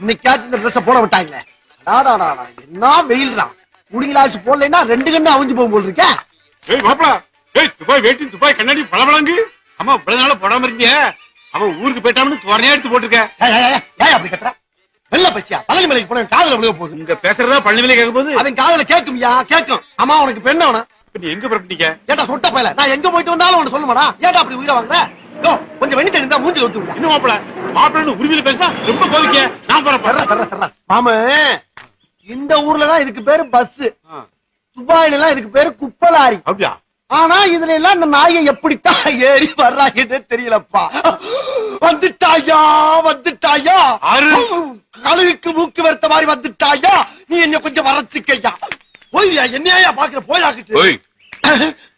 இன்னைக்காச்சும் இந்த ட்ரெஸ் போட விட்டாங்களே டாடாடா என்ன வெயில்டா குடிங்களாச்சு போடலைன்னா ரெண்டு கண்ணு அவிஞ்சு போகும் போல் இருக்கே ஏய் மாப்பிள ஏய் துபாய் வேட்டி துபாய் கண்ணாடி பளபளங்கு அம்மா இவ்வளவு நாள போடாம இருக்கீங்க அவன் ஊருக்கு போயிட்டான்னு துவரையா எடுத்து போட்டிருக்க ஏய், ஏய், ஏய், ஏய் அப்படி கத்துற வெள்ள பசியா பழனி மலைக்கு போன காதல விழுக போகுது இங்க பேசுறதா பழனிவிலே கேட்கும் போது அவன் காதல கேட்கும்யா கேட்கும் அம்மா உனக்கு பெண்ண அவன நீ எங்க புறப்பட்டீங்க ஏட்டா சொட்ட பயல நான் எங்க போயிட்டு வந்தாலும் உனக்கு சொல்லுமாடா ஏட்டா அப்படி உயிரை வாங்குற யோ, கொஞ்சம் வெண்ணி தெரிந்தா மூஞ்சில ஊத்தி விடுடா இன்னும் மாப்பிள மாப்பிள்ளன்னு உரிமையில பேசினா ரொம்ப கோவிக்க நான் தர்றா போறேன் தர்றா தர்றா மாம இந்த ஊர்ல தான் இதுக்கு பேரு பஸ் துபாயில எல்லாம் இதுக்கு பேரு குப்பலாரி அப்படியா ஆனா இதுல எல்லாம் இந்த நாயை எப்படித்தான் ஏறி வர்றாங்கன்னு தெரியலப்பா வந்துட்டாயா வந்துட்டாயா ஆறு. கழுகுக்கு மூக்கு வருத்த மாதிரி வந்துட்டாயா நீ என்ன கொஞ்சம் வரச்சுக்கையா போய்யா என்னையா பாக்குற போயாக்கிட்டு ஓய்